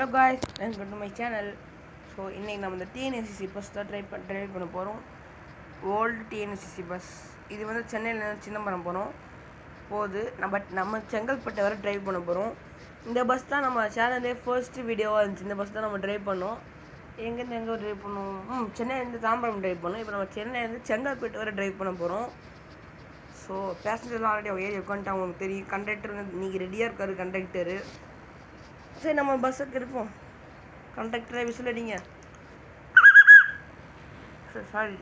Hello guys welcome to my channel so இன்றைக்கி நம்ம இந்த டிஎன்எஸ்சிசி பஸ் தான் ட்ரை பண்ண ட்ரைவ் பண்ண போகிறோம் ஓல்டு டிஎன்எஸ்சிசி பஸ் இது வந்து சென்னையில் சிதம்பரம் போகிறோம் போகுது நம்ம பட் நம்ம செங்கல்பட்டை வரை ட்ரைவ் பண்ண போகிறோம் இந்த பஸ் தான் நம்ம சேனல்லே ஃபர்ஸ்ட் வீடியோவாக இருந்துச்சு இந்த பஸ் தான் நம்ம ட்ரைவ் பண்ணோம் எங்கேருந்து எங்கே ட்ரைவ் பண்ணுவோம் ம் சென்னையிலேருந்து தாம்பரம் ட்ரைவ் பண்ணோம் இப்போ நம்ம சென்னையிலேருந்து செங்கல்பட்டு வரை ட்ரைவ் பண்ண போகிறோம் ஸோ பேசஞ்சர்லாம் ஆல்ரெடி அவங்க ஏறி உட்காந்துட்டு அவங்களுக்கு தெரியும் கண்டக்டர் இன்னைக்கு ரெடியாக இருக்காரு கண்டக்டரு சரி நம்ம பஸ்ஸுக்கு இருப்போம் கண்டக்டரை விசில் அடிங்க சரி சாரி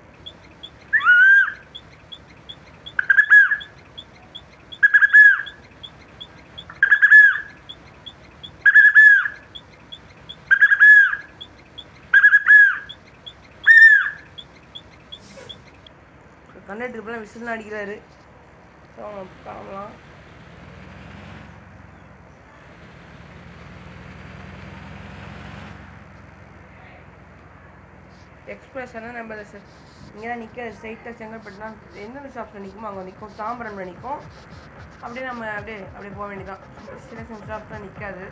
கண்டக்டர் இப்பெல்லாம் விசில் அடிக்கிறாரு ஸோ அவங்க கிளம்பலாம் எக்ஸ்பிரஸ் ஆனால் நம்ம இங்கே தான் நிற்க ஸ்ட்ரைட்டாக செங்கல்பட்டுனா எந்தெந்த ஷாப்பில் நிற்குமோ அங்கே நிற்கும் தாம்பரம்ல நிற்கும் அப்படியே நம்ம அப்படியே அப்படியே போக வேண்டியதான் சின்ன சின்ன ஷாப்லாம் நிற்காது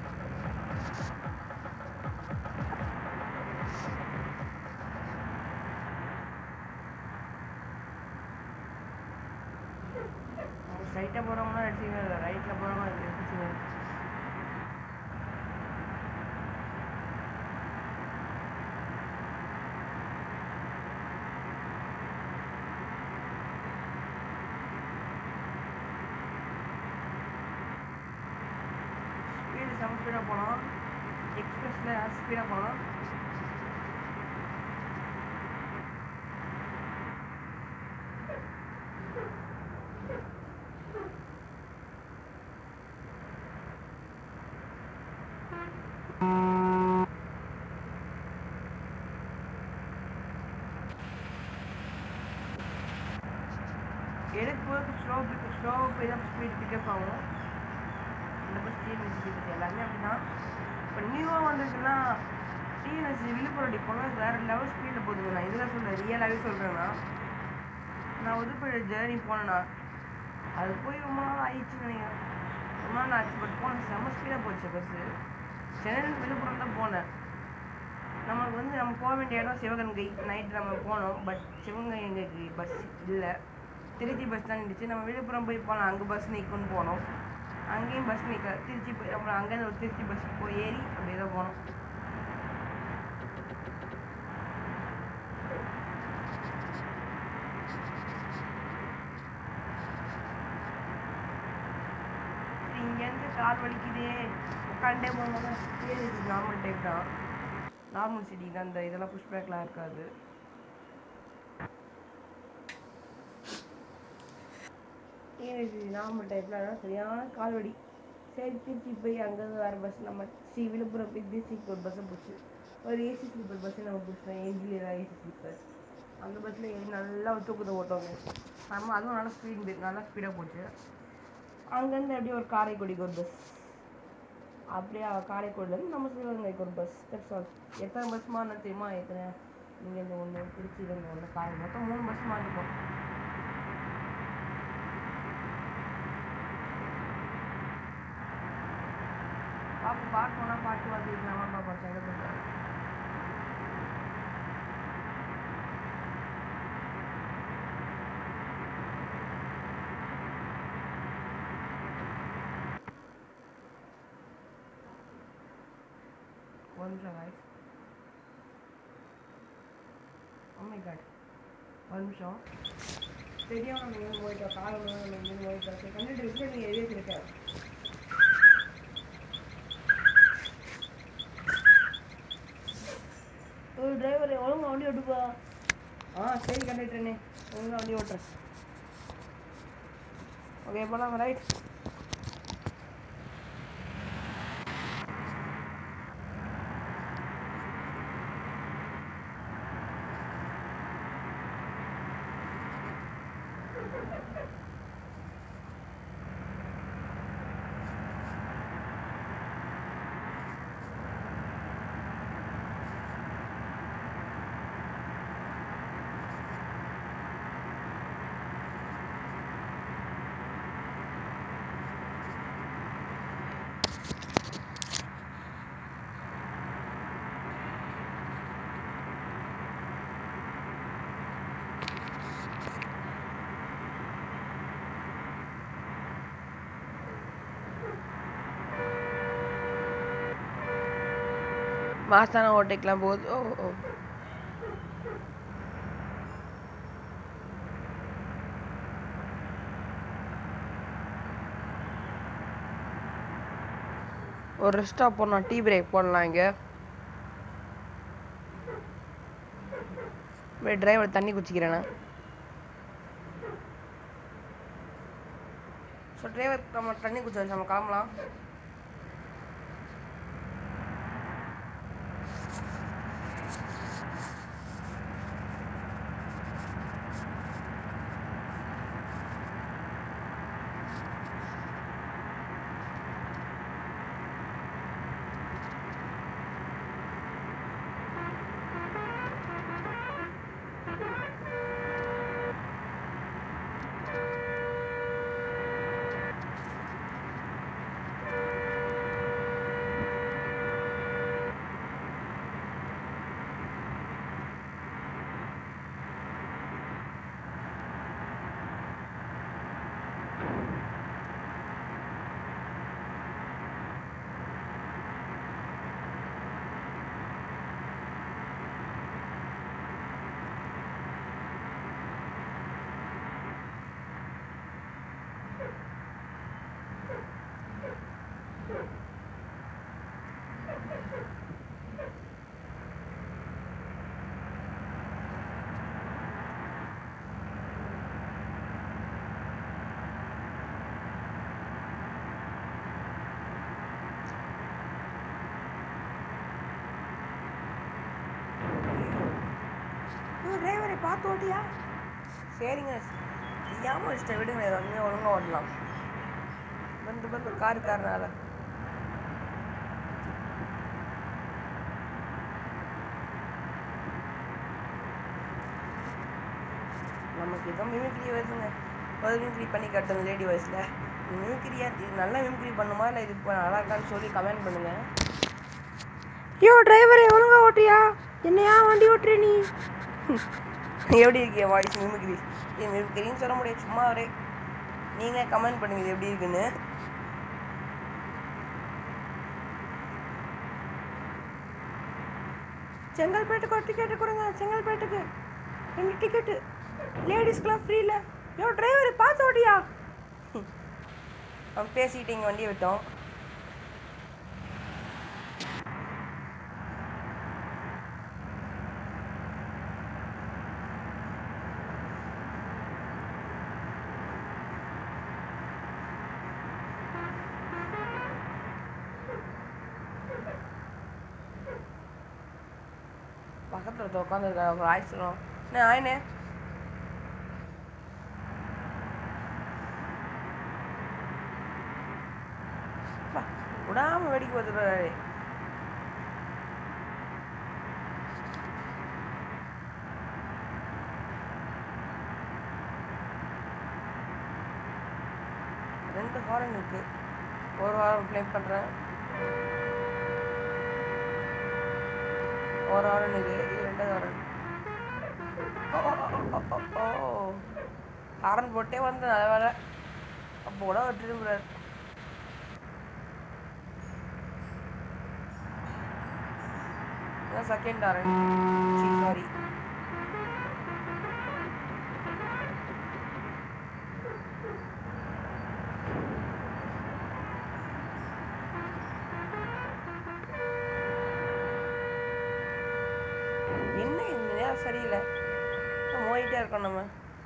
ஸ்ட்ரைட்டாக போகிறவங்கன்னா எடுத்துக்கவே இல்லை ரைட்டில் போகிறவங்க எடுத்துக்கவே ஸ்பீடு செம ஸ்பீடாக போகலாம் எக்ஸ்பிரஸில் ஸ்பீடாக போகலாம் எடுக்க போது ஸ்லோ ஸ்லோ போய் தான் ஸ்பீட் பிக்கப் ஆகும் இந்த பஸ் டிஎன்எஸ்சி பஸ் எல்லாமே அப்படிதான் இப்போ நியூவாக வந்திருக்குன்னா டிஎன்எஸ்சி விழுப்புரம் டிப்போலாம் வேறு லெவல் ஸ்பீடில் போகுதுங்க நான் இதில் சொல்கிறேன் ரியலாகவே சொல்கிறேன்னா நான் உதுப்பட ஜேர்னி போனேன்னா அது போய் ரொம்ப நாள் ஆயிடுச்சுன்னு நினைக்கிறேன் ரொம்ப நாள் ஆச்சு பட் போனேன் செம்ம ஸ்பீடாக போச்சு பஸ்ஸு சென்னையிலேருந்து விழுப்புரம் தான் போனேன் நமக்கு வந்து நம்ம போக வேண்டிய இடம் சிவகங்கை நைட் நம்ம போனோம் பட் சிவகங்கை எங்களுக்கு பஸ் இல்லை திருச்சி பஸ் தான் நின்றுச்சு நம்ம விழுப்புரம் போய் போனோம் அங்கே பஸ் நிற்கும்னு போனோம் அங்கேயும் பஸ் நிற்க திருச்சி போய் அப்புறம் அங்கேருந்து ஒரு திருச்சி பஸ் போய் ஏறி அப்படியே தான் போனோம் இங்கேருந்து கால் வலிக்குதே உட்காண்டே போங்க ஏறி நார்மல் டைப் தான் நார்மல் சிட்டி தான் இந்த இதெல்லாம் புஷ் பேக்லாம் இருக்காது ஏசி நார்மல் டைப்பில் சரியான கால் வலி சரி திருச்சி போய் அங்கேருந்து வேறு பஸ் நம்ம ஸ்ரீ விழுப்புரம் போய் டிஸ்ட்ரிக்ட் ஒரு பஸ்ஸை பிடிச்சி ஒரு ஏசி ஸ்லீப்பர் பஸ்ஸை நம்ம பிடிச்சோம் ஏஜியில் தான் ஏசி ஸ்லீப்பர் அந்த பஸ்ஸில் ஏறி நல்லா தூக்கத்தை ஓட்டோங்க நம்ம அதுவும் நல்லா ஸ்பீட் நல்லா ஸ்பீடாக போச்சு அங்கேருந்து அப்படியே ஒரு காரைக்குடிக்கு ஒரு பஸ் அப்படியே காரைக்குடிலேருந்து நம்ம சிவகங்கைக்கு ஒரு பஸ் தட்ஸ் ஆல் எத்தனை பஸ் மாறினா தெரியுமா எத்தனை நீங்கள் இந்த ஒன்று திருச்சியிலேருந்து ஒன்று காரை மொத்தம் மூணு பஸ் மாறிப்போம் பாப்பு பார்க்கணும்னா பாட்டு வந்து இல்லாம பாப்பா செங்கல்பட்டு ஒரு நிமிஷம் guys oh my god ஒரு நிமிஷம் தெரியாம நம்ம எங்கே போயிட்டோம் காலம் நம்ம எங்கே போயிட்டோம் சரி கண்டிப்பாக இருக்கு நீங்கள் எழுதி இருக்கேன் ஒரு டிரைவர் ஒழுங்கா வண்டி ஓட்டுப்பா ஆ சரி கண்டக்டர்னே ஒழுங்கா வண்டி ஓட்டுறேன் ஓகே போலாம் ரைட் மாசான ஓட்டைக்கெலாம் போகுது ஓ ஓ ஒரு ஸ்டாப் போடலாம் டீ பிரேக் போடலாம் இங்கே டிரைவர் தண்ணி குச்சிக்கிறேண்ணா ஸோ டிரைவர் நம்ம தண்ணி குச்சி வச்சு நம்ம கிளம்பலாம் டிரைவரை பார்த்து ஓட்டியா சரிங்க தெரியாமல் வச்சுட்டேன் விடுங்க இங்கே ஒழுங்காக ஓட்டலாம் வந்து வந்து கார் காரனால நமக்கு ஏதோ மிமிக்ரி வருதுங்க ஒரு மிமிக்ரி பண்ணி காட்டுங்க லேடி வாய்ஸில் மிமிக்ரியா இது நல்லா மிமிக்ரி பண்ணுமா இல்லை இது இப்போ நல்லா இருக்கான்னு சொல்லி கமெண்ட் பண்ணுங்க யோ டிரைவரே ஒழுங்கா ஓட்டியா என்னையா வண்டி ஓட்டுற நீ எப்படி இருக்கே வாய்ஸ் மிமிக்ரி இது மிமிக்ரின்னு சொல்ல முடியாது சும்மா ஒரே நீங்களே கமெண்ட் பண்ணுங்க இது எப்படி இருக்குன்னு செங்கல்பேட்டுக்கு ஒரு டிக்கெட்டு கொடுங்க செங்கல்பேட்டுக்கு ரெண்டு டிக்கெட்டு லேடிஸ்க்குலாம் ஃப்ரீல யோ டிரைவர் பார்த்து ஓட்டியா அவன் பேசிக்கிட்டு இங்கே வண்டியை விட்டோம் பக்கத்தில் ஒருத்தர் உட்காந்துருக்காரு ஒரு ஆய் சொல்லுவோம் என்ன ஆயினே அப்பா, விடாம வேடிக்கை பார்த்துருவாரு ரெண்டு ஹாரன் இருக்கு ஒரு ஹாரன் ப்ளே பண்ணுறேன் ஒரு ஹாரன் இது இது ரெண்டாவது ஹாரன் ஓ ஹாரன் போட்டே வந்து நல்ல வேலை அப்போ கூட அவர் திரும்புறாரு செகண்ட் ஹாரன் சாரி என்ன இந்த நேரம் சரியில்லை மோயிட்டே இருக்கோம் நம்ம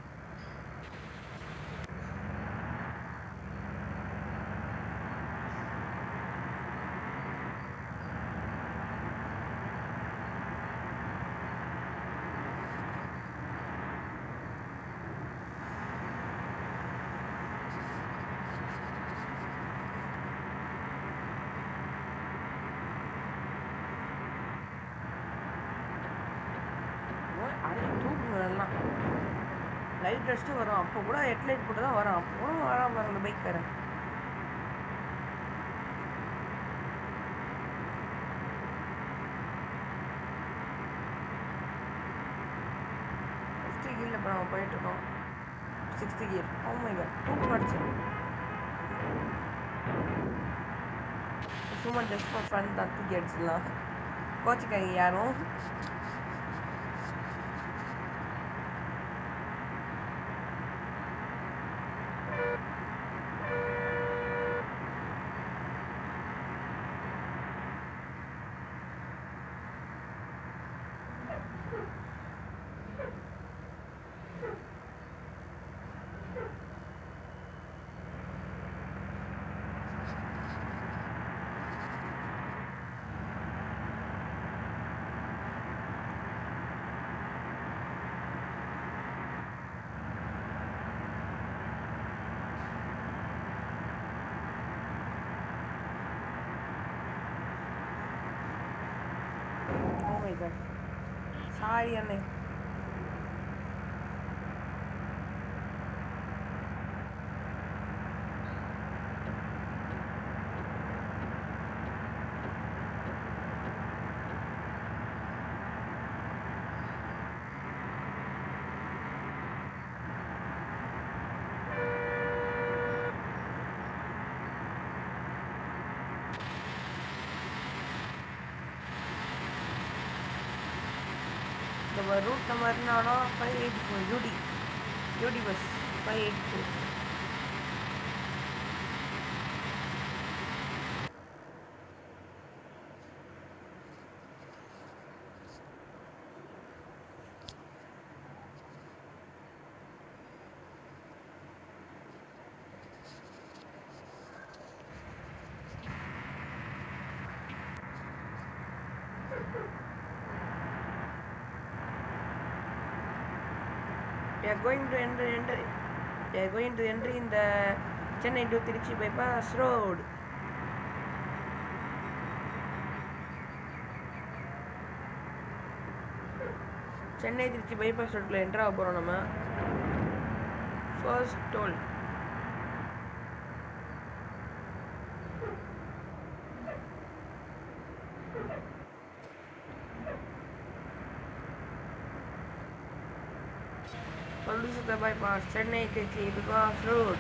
அது தூக்குங்க எல்லாம் லைட் அடிச்சுட்டு வரும் அப்போ கூட ஹெட்லைட் போட்டு தான் வரும் அப்போ கூட வராம பாருங்க இந்த பைக் காரன் ஃபிஃப்த்து கீரில் இப்போ நம்ம போயிட்டு இருக்கோம் sixth gear oh my god தூக்கம் அடிச்சு சும்மா ஜஸ்ட் ஃபார் ஃபன் தான் தூக்கி அடிச்சிடலாம் கோச்சிக்காங்க யாரும் ஓ மை காட் சாரி அண்ணே இந்த ரூட் நம்பர் என்னன்னா five eight four UD UD bus five eight four We are going to enter, enter we are going to enter in the Chennai to Trichy bypass road. Chennai Trichy bypass ரோட்டில் enter ஆக போகிறோம் நம்ம first toll Pullusuka bypass, Chennai Trichy bypass road.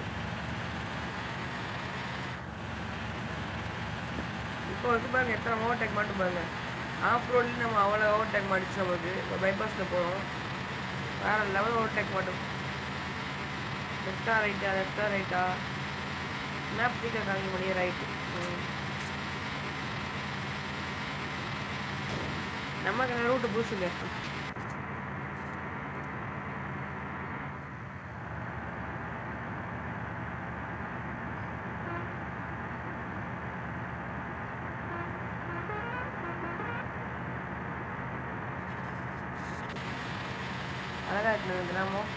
இப்போ வந்து பாருங்க எத்தனை overtake மட்டும் பாருங்க ஆஃப் ரோட்லேயும் நம்ம அவ்வளோ ஓவர்டேக் மாட்டிச்சு நமக்கு இப்போ பைபாஸில் போகிறோம் வேறு லெவல் ஓவர்டேக் மாட்டோம் லெஃப்டா ரைட்டா லெஃப்டா ரைட்டா மேப் சீக்கிரம் காமிக்க முடியும் ரைட்டு நமக்கு ரூட்டு பூசுங்க அழகா இருக்கு இந்த கிராமம்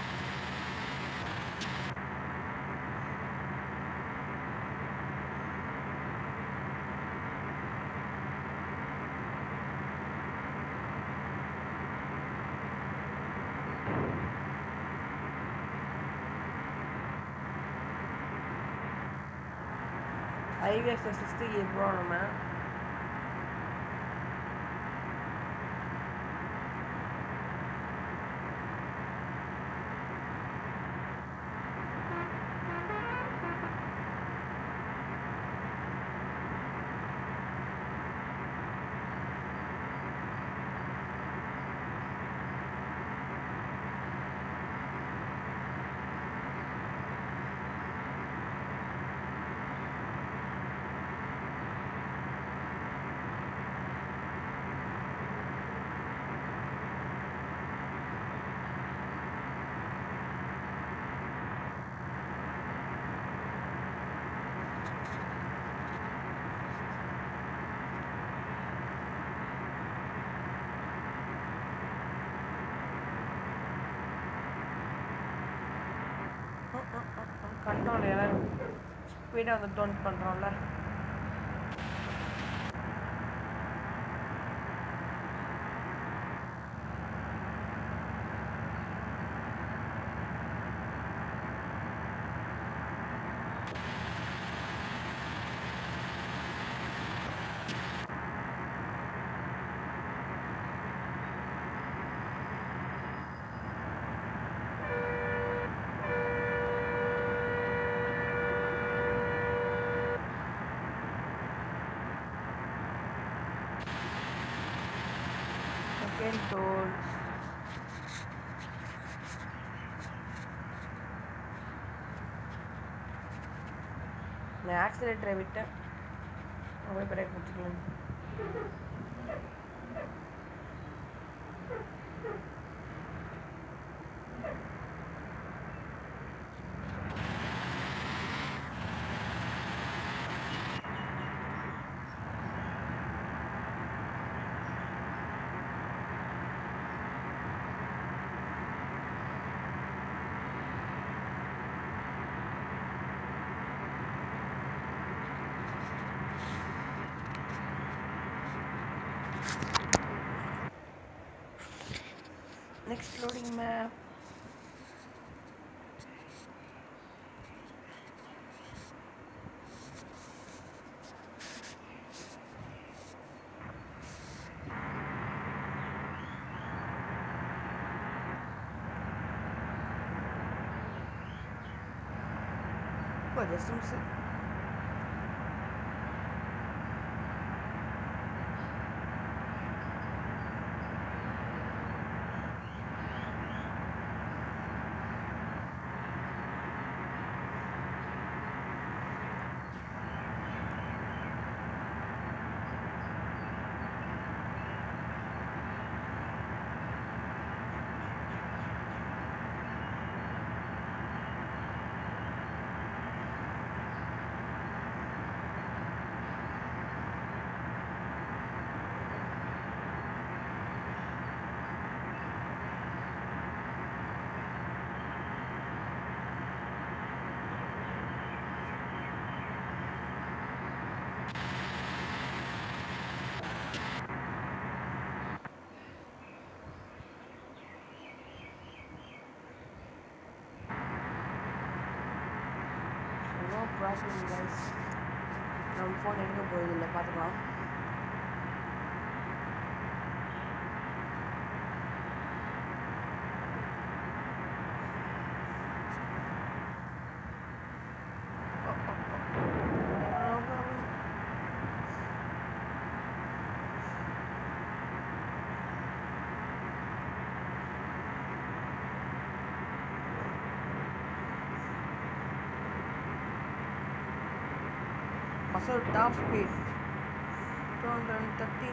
ஹைவேஸில் சிக்ஸ்த்து கியர் போகிறோம் நம்ம கண்ட்ரோல் எல்லாம் ஸ்பீடாக வந்து டோன் பண்ணுறோம்ல வேல் டோல் நான் ஆக்சிலேட்டரை விட்டேன் போய் பிரேக் பிடிச்சிக்கலாம் Next loading map. Oh, just some si- no problem guys நம்ம ஃபோன் எடுக்க போகிறது இல்லை பார்த்துக்கலாம் Also top speed 213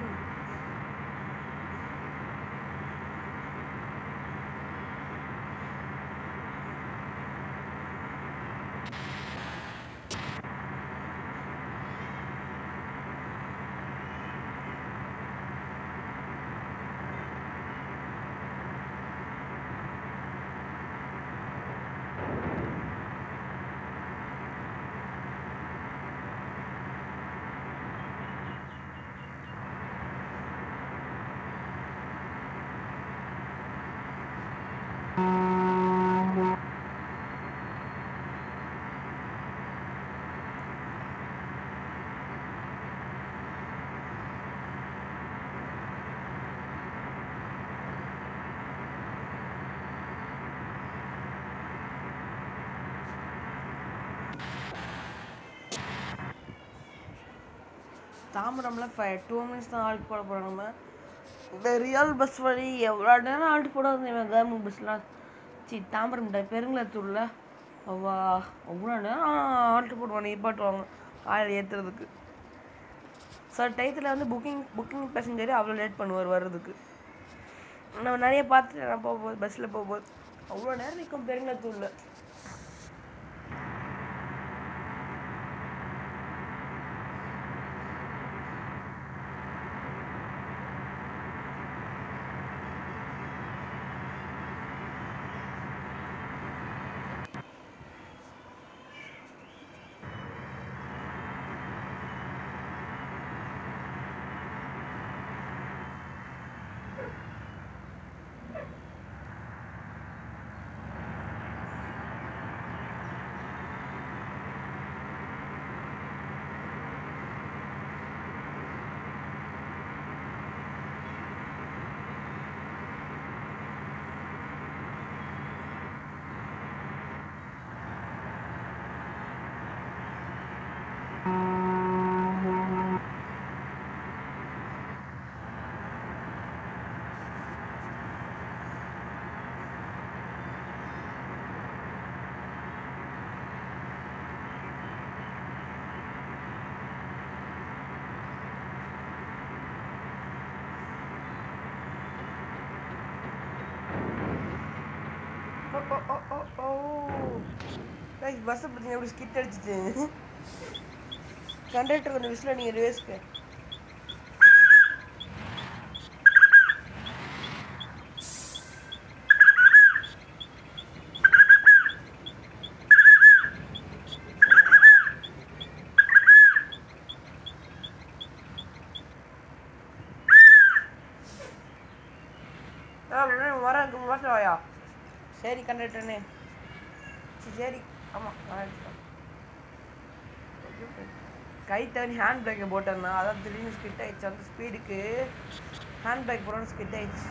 தாம்பரம்ல ஃபைவ் டூ மினிட்ஸ் தான் ஆல்ட் போட போகிறோம் நம்ம இந்த ரியல் பஸ் வழி எவ்வளோ நேரம் ஆல்ட் போடாது இவன் கவர்மெண்ட் பஸ்லாம் சி தாம்பரம் டை பெருங்கலத்தூரில் அவ்வா அவ்வளோ நேரம் ஆல்ட் போடுவாங்க நிப்பாட்டுவாங்க ஆயில் ஏற்றுறதுக்கு சார் டயத்தில் வந்து புக்கிங் புக்கிங் பேசஞ்சரே அவ்வளோ லேட் பண்ணுவார் வர்றதுக்கு நான் நிறைய பார்த்துட்டேன் நான் போகும்போது பஸ்ஸில் போகும்போது அவ்வளோ நேரம் நிற்கும் பெருங்கலத்தூரில் கைஸ் பஸ்ஸை பார்த்தீங்கன்னா எப்படி ஸ்கிட் அடிச்சிட்டு கண்டக்டர் கொஞ்சம் விசில் நீங்கள் ரிவேஸ்க்கு வர மாசம் வாயா சரி கண்டக்டர்னே சரி ஆமாம் கை தவறி ஹேண்ட் பிரேக்கை போட்டேன்னா அதான் திடீர்னு ஸ்கிட் ஆயிடுச்சு அந்த ஸ்பீடுக்கு ஹேண்ட் பிரேக் போடணும் ஸ்கிட் ஆயிடுச்சு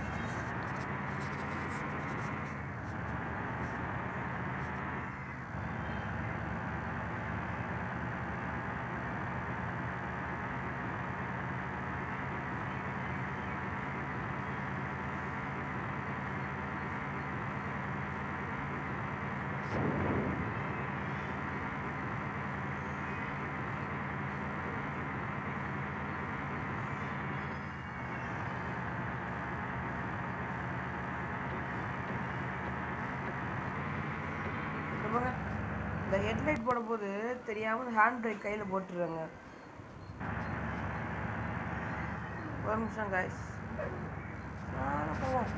இந்த பாருங்க, இந்த ஹெட்லைட் போடும்போது தெரியாம ஹேண்ட் பிரேக் கையில் போட்டுருங்க ஒரு நிமிஷம் காய்ஸ் போவோம்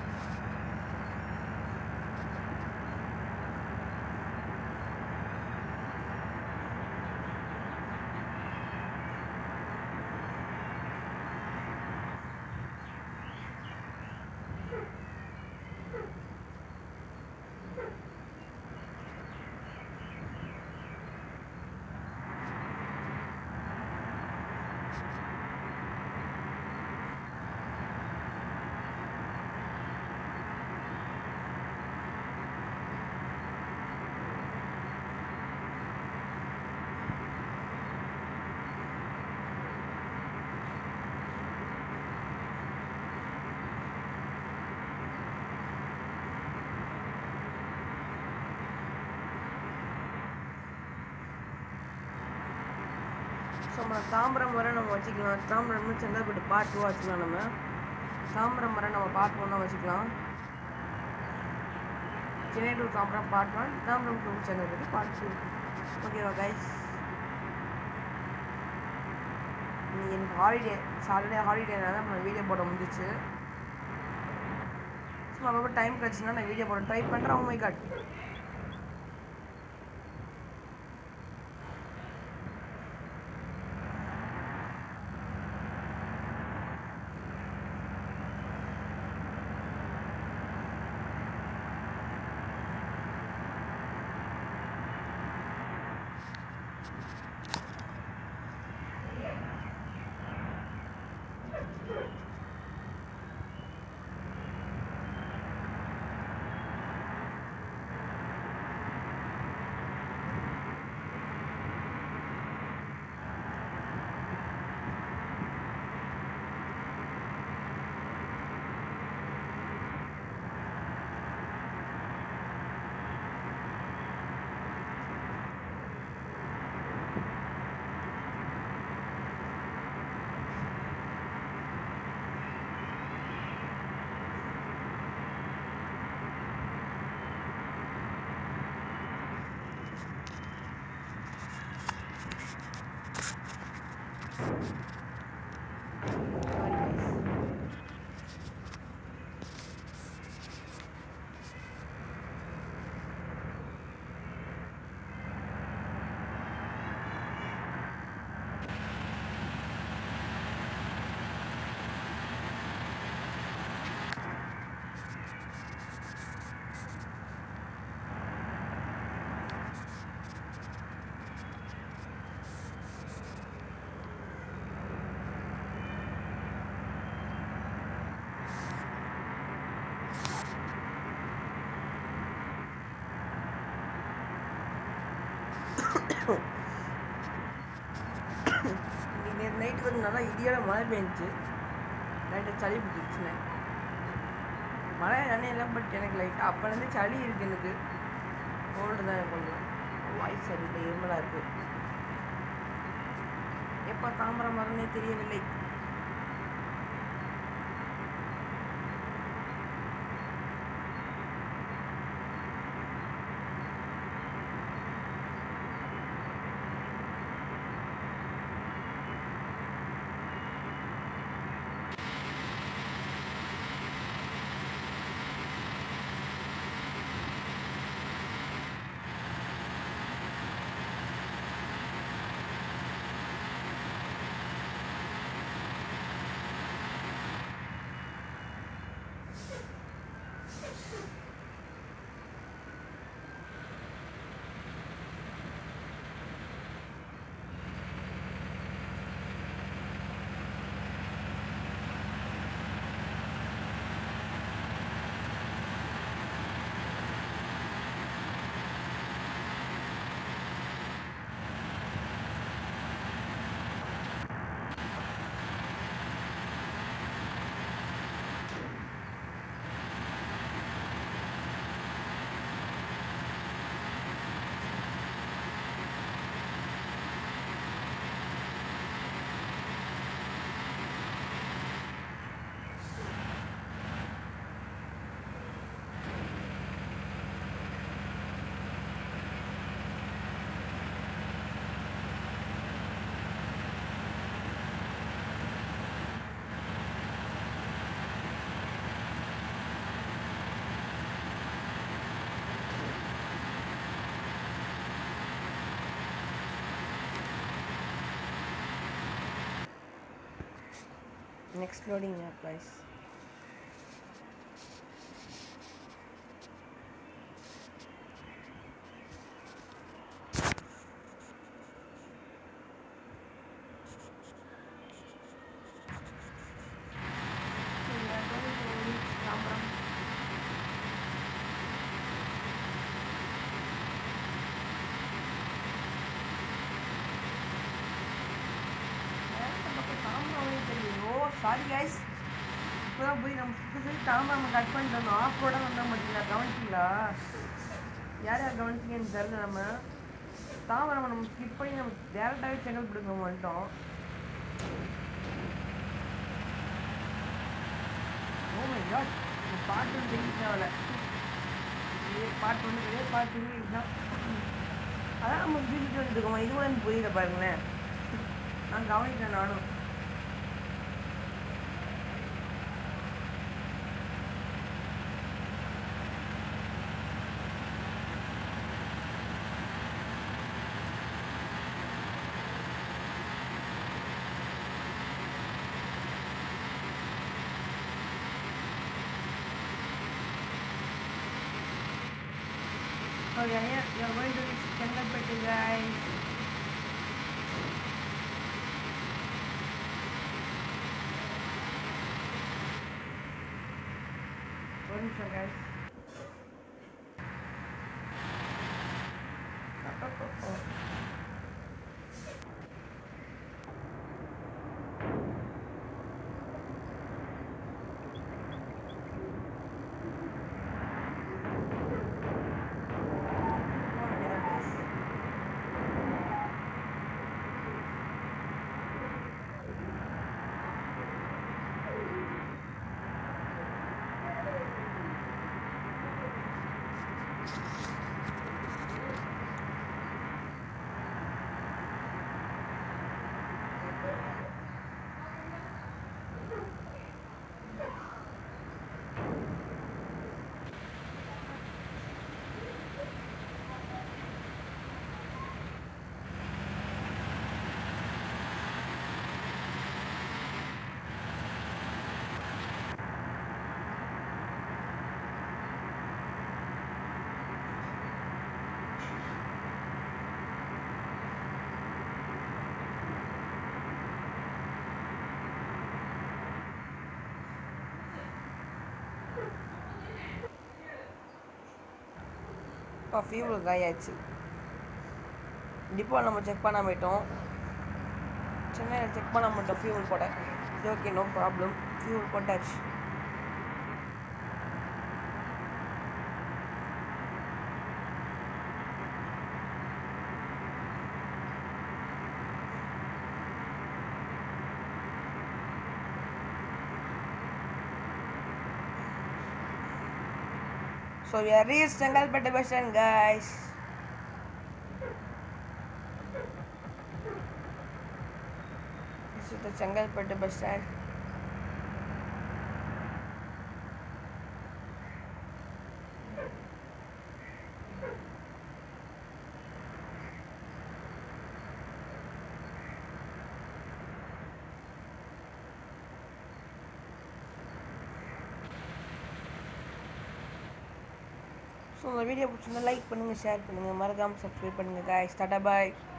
ஸோ நம்ம தாம்பரம் வரை நம்ம வச்சுக்கலாம் தாம்பரம் செங்கல்பட்டு பார்ட் டூ வச்சுக்கலாம் நம்ம தாம்பரம் வரை நம்ம பார்ட் ஒன்னாக வச்சுக்கலாம் Chennai to Tambaram part one Tambaram to Chengalpattu part two ஓகேவா கைஸ் இன்னைக்கு எனக்கு ஹாலிடே சாட்டர்டே ஹாலிடேனால நம்ம வீடியோ போட முடிஞ்சிச்சு சும்மா அப்பப்போ டைம் கிடச்சுன்னா நான் வீடியோ போட ட்ரை பண்ணுறேன் உண்மை காட் இன்னைக்கு நைட்டு கொஞ்சம் நல்லா இடியோட மழை பெஞ்சுச்சு நைட்டு சளி பிடிச்சிச்சுண்ணே மழை நனையல பட் எனக்கு லைட்டாக அப்போலேருந்து சளி இருக்கு எனக்கு கோல்டு தான் எனக்கு கொஞ்சம் வாய்ஸ் சரியில்லை இருமலாக இருக்கு எப்போ தாம்பரம் வரனே தெரியவில்லை next loading applies So we are going to reach Tambaram. நேரத்தை பார்க்க தாம்பரமே தெரியும் ஓ சாரி கைஸ் இப்போதான் போய் நம்ம சுற்றி சுற்றி தாம்பரம் கட் பண்ணிட்டு வந்தோம் ஆஃப் ரோடாக வந்தோம் பார்த்தீங்களா கவனிச்சிங்களா யார் யார் கவனிச்சிங்கன்னு தெரியல நம்ம தாம்பரம் நம்ம ஸ்கிப் பண்ணி நம்ம டேரெக்டாகவே செங்கல்பட்டுக்கு வந்துட்டோம் ஓ மை காட் இந்த பாட்டு வந்து தெரியும் தேவையில்ல இதே பாட்டு வந்து இதே பாட்டு வந்து இதுதான் அதான் நம்ம வீட்டுக்கு வந்துட்டு இருக்கோம் இது கூட எனக்கு புரியல பாருங்களேன் நான் கவனிக்கிறேன் நானும் Okay, yeah, you're going to reach Chengalpettu, guys. ஒரு நிமிஷம் guys. இப்போ ஃபியூவல் காயாச்சு டிப்போ நம்ம செக் பண்ண போயிட்டோம் சென்னையில் செக் பண்ண மாட்டோம் ஃபியூவல் போட இது ஓகே நோ ப்ராப்ளம் ஃபியூவல் போட்டாச்சு So we are reached Chengalpattu bus stand, guys. This is the Chengalpattu bus stand. So இந்த வீடியோ பிடிச்சிருந்தா லைக் பண்ணுங்கள் ஷேர் பண்ணுங்கள் மறக்காமல் சப்ஸ்கிரைப் பண்ணுங்கள் guys டாடா பாய்